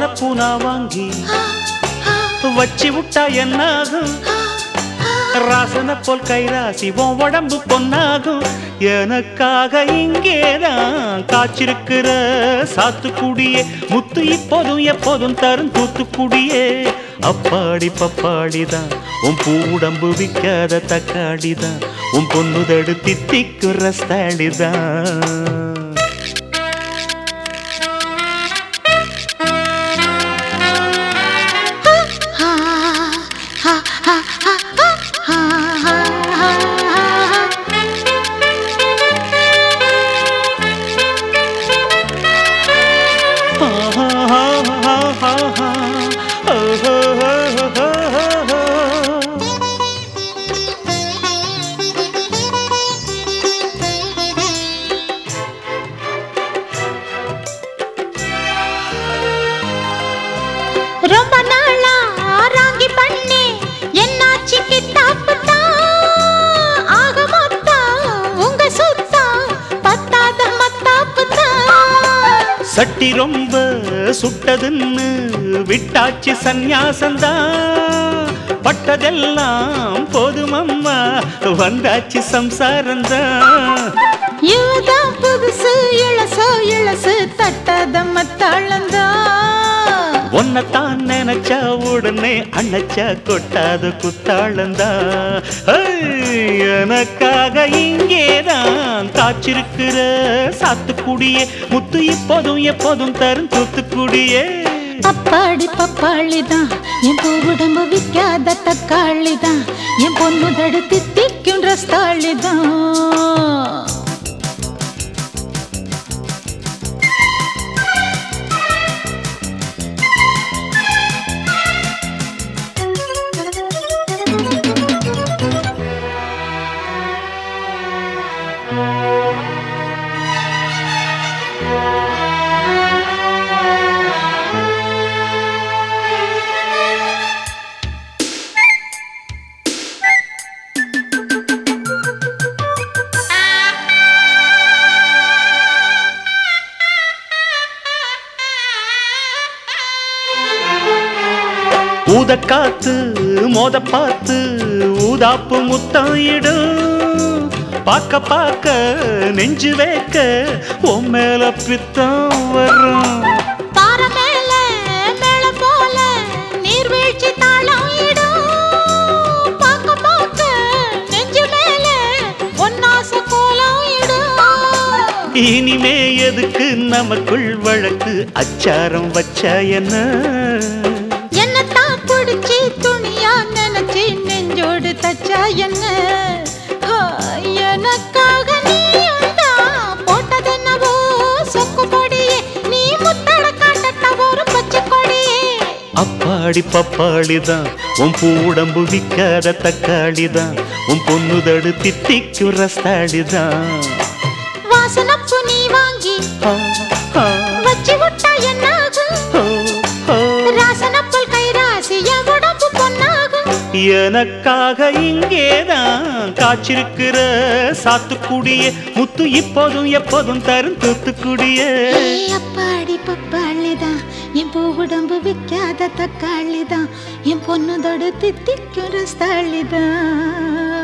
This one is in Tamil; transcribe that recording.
வாசன பூனா வாங்கி வச்சு விட்டா என்னாகும் ராசன போல் கைராசி உன் உடம்பு பொன்னாகும் எனக்காக இங்கேதான் காய்ச்சிருக்கிற சாத்துக்குடியே முத்து இப்போதும் எப்போதும் தரும் தூத்துக்குடியே அப்பாடி பப்பாடிதான் உன் பூ உடம்பு விற்காத தக்காளிதான் உன் பொண்ணுதடு தித்திக்குற ஸ்தாலிதான் ரொம்ப நாளா ராங்கி பண்ணி என்னாச்சு கித்தாப்பு தான் ஆக மொத்தம் உங்க சுத்தம் பத்தாத மத்தாப்பு தான் சட்டி ரொம்ப சுட்டதுன்னு விட்டாச்சு சந்நியாசந்தான் பட்டதெல்லாம் போதுமம்மா வந்தாச்சு சம்சாரந்தான் இவதான் புதுசு இளசோ இளசு தட்டாத மத்தாளந்தான் உன்னைத்தான் நினைச்சா உடனே அணைச்சா கொட்டாத குத்தாளந்தான் எனக்காக இங்கேதான் காய்ச்சிருக்கிற சாத்துக்குடியே முத்து இப்போதும் எப்போதும் தரும் தூத்துக்குடியே அப்பாடி பப்பாளிதான் என் பூ உடம்பு விற்காத தக்காளிதான் என் பொண்ணு தடுத்து திக்கும் ரஸ்தாளிதான் ஊத காத்து மோத பார்த்து ஊதாப்பு முத்தம் இடும் பார்க்க பார்க்க நெஞ்சு வைக்க உன் மேல பித்தம் வரும் பாற மேல மேல போல நீர்வீழ்ச்சி தாளம் இடும் பாக்க பாக்க நெஞ்சு மேல ஒன்னாச கோலம் இடும் இனிமே எதுக்கு நமக்குள் வழக்கு அச்சாரம் வச்சா என்ன என்னத்தான் பிடிச்சி துணியா நினைச்சு நெஞ்சோடு தச்சா என்ன ஆ, எனக்காக நீயும் தான் போட்டதென்னவோ சொக்கு பொடியே நீ முத்தட காட்டட்ட ஒரு பச்சை கொடியே அப்பாடி பப்பாளிதான் உன் பூடம்பு விற்காத தக்காளிதான் உன் பொண்ணுதடு தித்திக்கும் ரஸ்தாளிதான் வாசனப்பு நீ வாங்கி ஆ, ஆ, வச்சு விட்டா என்னாகும் ஓ, ஓ. ராசனப்பல் கைராசி என் உடம்பு பொன்னாகும் எனக்காக இங்கேதான் காய்ச்சிருக்கிற சாத்துக்குடியே முத்து இப்போதும் எப்போதும் தரும் தூத்துக்குடியே ஏய் அப்பாடி பப்பாளிதான் என் பூ உடம்பு விற்காத தக்காளிதான் என் பொண்ணு தொடு தித்திக்கும் ரஸ்தாளிதான்